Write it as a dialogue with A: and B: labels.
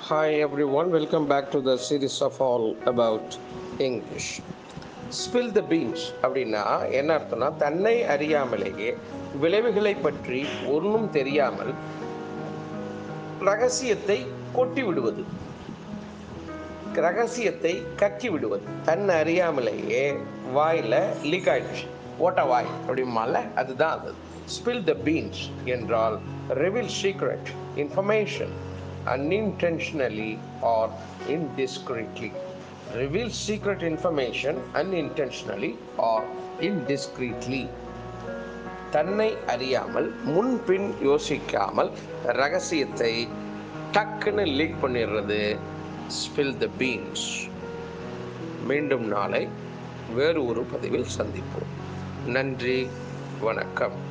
A: Hi everyone, welcome back to the series of all about English. Spill the beans அப்படின்னா என்ன அர்த்தம்னா தன்னை அறியாமலேயே விளைவுகளை பற்றி ஒன்றும் தெரியாமல் ரகசியத்தை கொட்டி விடுவது ரகசியத்தை கக்கி விடுவது தன்னை அறியாமலேயே வாயில் லீக் ஆயிடுச்சு ஓட்ட வாய் அப்படிமால அதுதான் அது ஸ்பில் த பீன்ஸ் என்றால் reveal secret information unintentionally or indiscreetly. Reveal secret information unintentionally or indiscreetly. தன்னை அறியாமல் முன்பின் யோசிக்காமல் ரகசியத்தை டக்குன்னு லீக் பண்ணிடுறது ஸ்பில் த பீன்ஸ் மீண்டும் நாளை வேறு ஒரு பதிவில் சந்திப்போம் நன்றி வணக்கம்